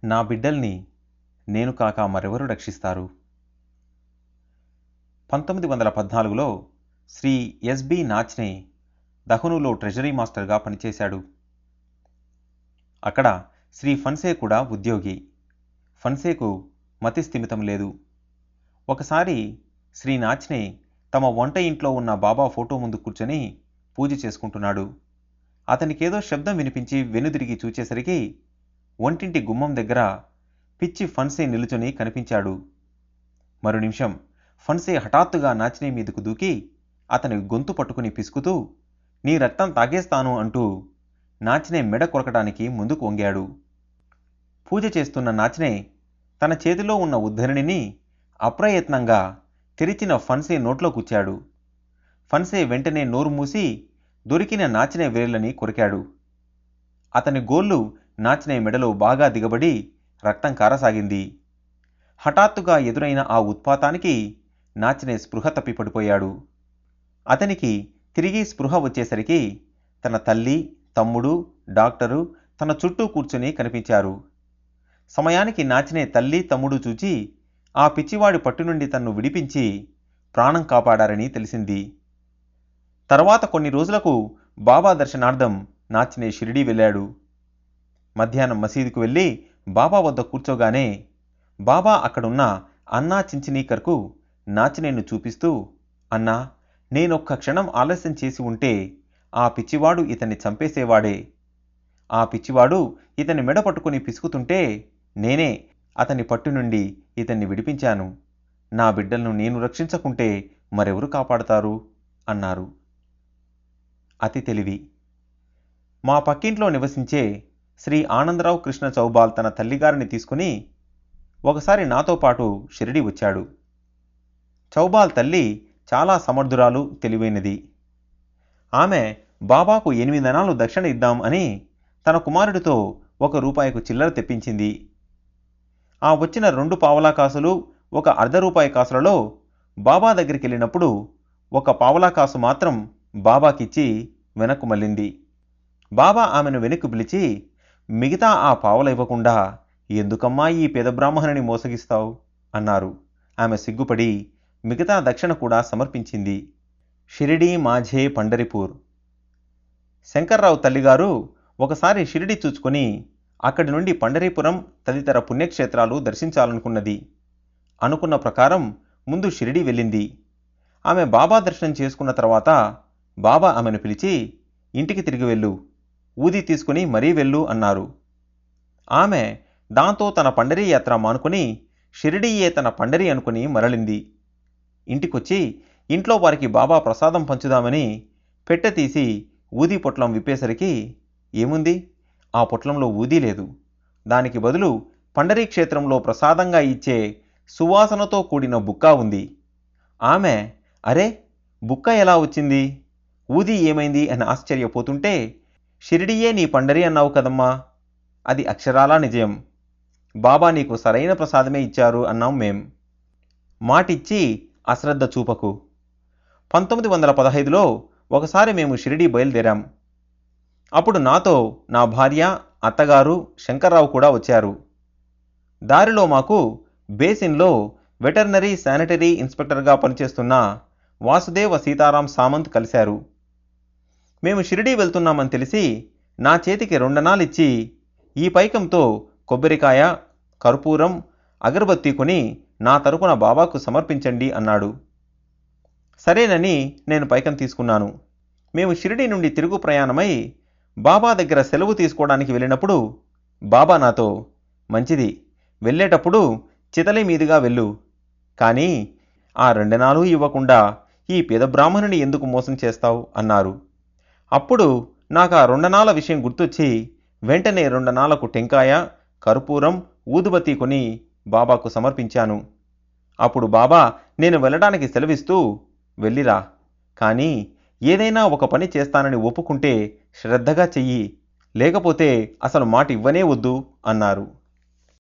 నా బిడ్డల్ని నేను కాక మరెవరు రక్షిస్తారు పంతొమ్మిది వందల పద్నాలుగులో శ్రీ ఎస్బి నాచ్నే దహనులో ట్రెజరీ మాస్టర్గా పనిచేశాడు అక్కడ శ్రీ ఫన్సే కూడా ఉద్యోగి ఫన్సేకు మతి స్థిమితం లేదు ఒకసారి శ్రీ నాచ్నే తమ వంట ఇంట్లో ఉన్న బాబా ఫోటో ముందు కూర్చొని పూజ చేసుకుంటున్నాడు అతనికేదో శబ్దం వినిపించి వెనుదిరిగి చూచేసరికి ఒంటింటి గుమ్మం దగ్గర పిచ్చి ఫన్సే నిలుచుని కనిపించాడు మరు నిమిషం ఫన్సే హఠాత్తుగా నాచినే మీదకు దూకి అతని గొంతు పట్టుకుని పిసుకుతూ నీ రక్తం తాగేస్తాను అంటూ నాచినే మెడ కొరకడానికి ముందుకు వంగాడు పూజ చేస్తున్న నాచినే తన చేతిలో ఉన్న ఉద్ధరణిని అప్రయత్నంగా తెరిచిన ఫన్సే నోట్లో కూర్చాడు ఫన్సే వెంటనే నోరు మూసి దొరికిన నాచినే వేర్లని కొరికాడు అతని గోళ్ళు నాచినే మెడలో బాగా దిగబడి రక్తం కారసాగింది హఠాత్తుగా ఎదురైన ఆ ఉత్పాతానికి నాచినే స్పృహ తప్పి పడిపోయాడు అతనికి తిరిగి స్పృహ వచ్చేసరికి తన తల్లి తమ్ముడు డాక్టరు తన చుట్టూ కూర్చుని కనిపించారు సమయానికి నాచినే తల్లి తమ్ముడు చూచి ఆ పిచ్చివాడి పట్టు నుండి తన్ను విడిపించి ప్రాణం కాపాడారని తెలిసింది తర్వాత కొన్ని రోజులకు బాబా దర్శనార్థం నాచినే షిరిడీ వెళ్ళాడు మధ్యాహ్నం మసీదుకు వెళ్ళి బాబా వద్ద కూర్చోగానే బాబా అక్కడున్న అన్నా చించినీకర్కు నాచినేను చూపిస్తూ అన్నా నేనొక్క క్షణం ఆలస్యం చేసి ఉంటే ఆ పిచ్చివాడు ఇతన్ని చంపేసేవాడే ఆ పిచ్చివాడు ఇతని మెడ పట్టుకుని పిసుకుతుంటే నేనే అతని పట్టు నుండి ఇతన్ని విడిపించాను నా బిడ్డలను నేను రక్షించకుంటే మరెవరు కాపాడతారు అన్నారు అతి తెలివి మా పక్కింట్లో నివసించే శ్రీ ఆనందరావు కృష్ణ చౌబాల్ తన తల్లిగారిని తీసుకుని ఒకసారి నాతో పాటు షిరిడి వచ్చాడు చౌబాల్ తల్లి చాలా సమర్థురాలు తెలివైనది ఆమె బాబాకు ఎనిమిది దినాలు దక్షిణ ఇద్దాం అని తన కుమారుడితో ఒక రూపాయికు చిల్లర తెప్పించింది ఆ వచ్చిన రెండు పావలా కాసులు ఒక అర్ధ రూపాయి కాసులలో బాబా దగ్గరికి వెళ్ళినప్పుడు ఒక పావలా కాసు మాత్రం బాబాకిచ్చి వెనక్కు మళ్ళింది బాబా ఆమెను వెనక్కు పిలిచి మిగతా ఆ పావల ఇవ్వకుండా ఎందుకమ్మా ఈ పేద బ్రాహ్మణుని మోసగిస్తావు అన్నారు ఆమె సిగ్గుపడి మిగతా దక్షిణ కూడా సమర్పించింది షిరిడి మాఝే పండరిపూర్ శంకర్రావు తల్లిగారు ఒకసారి షిరిడి చూచుకొని అక్కడి నుండి పండరీపురం తదితర పుణ్యక్షేత్రాలు దర్శించాలనుకున్నది అనుకున్న ప్రకారం ముందు షిరిడి వెళ్ళింది ఆమె బాబా దర్శనం చేసుకున్న తర్వాత బాబా ఆమెను పిలిచి ఇంటికి తిరిగి వెళ్ళు ఊది తీసుకుని మరీ వెళ్ళు అన్నారు ఆమె దాంతో తన పండరీ యాత్ర మానుకుని షిరిడీయే తన పండరి అనుకుని మరలింది ఇంటికొచ్చి ఇంట్లో వారికి బాబా ప్రసాదం పంచుదామని పెట్టె తీసి ఊదీ పొట్లం విప్పేసరికి ఏముంది ఆ పొట్లంలో ఊదీ లేదు దానికి బదులు పండరీ క్షేత్రంలో ప్రసాదంగా ఇచ్చే సువాసనతో కూడిన బుక్క ఉంది ఆమె అరే బుక్క ఎలా వచ్చింది ఊది ఏమైంది అని ఆశ్చర్యపోతుంటే షిరిడియే నీ పండరి అన్నావు కదమ్మా అది అక్షరాలా నిజం బాబా నీకు సరైన ప్రసాదమే ఇచ్చారు అన్నాం మేం మాటిచ్చి అశ్రద్ధ చూపకు పంతొమ్మిది వందల పదహైదులో ఒకసారి మేము షిరిడి బయలుదేరాం అప్పుడు నాతో నా భార్య అత్తగారు శంకర్రావు కూడా వచ్చారు దారిలో మాకు బేసిన్లో వెటర్నరీ శానిటరీ ఇన్స్పెక్టర్గా పనిచేస్తున్న వాసుదేవ సీతారాం సామంత్ కలిశారు మేము షిరిడీ వెళ్తున్నామని తెలిసి నా చేతికి రెండనాలిచ్చి ఈ పైకంతో కొబ్బరికాయ కర్పూరం అగరబత్తి కొని నా తరపున బాబాకు సమర్పించండి అన్నాడు సరేనని నేను పైకం తీసుకున్నాను మేము షిరిడి నుండి తిరుగు ప్రయాణమై బాబా దగ్గర సెలవు తీసుకోవడానికి వెళ్ళినప్పుడు బాబా నాతో మంచిది వెళ్ళేటప్పుడు చితలి మీదుగా వెళ్ళు కానీ ఆ రెండనాలు ఇవ్వకుండా ఈ పేద బ్రాహ్మణుని ఎందుకు మోసం చేస్తావు అన్నారు అప్పుడు నాకు ఆ రెండనాల విషయం గుర్తొచ్చి వెంటనే రెండనాలకు టెంకాయ కర్పూరం ఊదుబత్తి కొని బాబాకు సమర్పించాను అప్పుడు బాబా నేను వెళ్ళడానికి సెలవిస్తూ వెళ్ళిరా కానీ ఏదైనా ఒక పని చేస్తానని ఒప్పుకుంటే శ్రద్ధగా చెయ్యి లేకపోతే అసలు మాట ఇవ్వనే వద్దు అన్నారు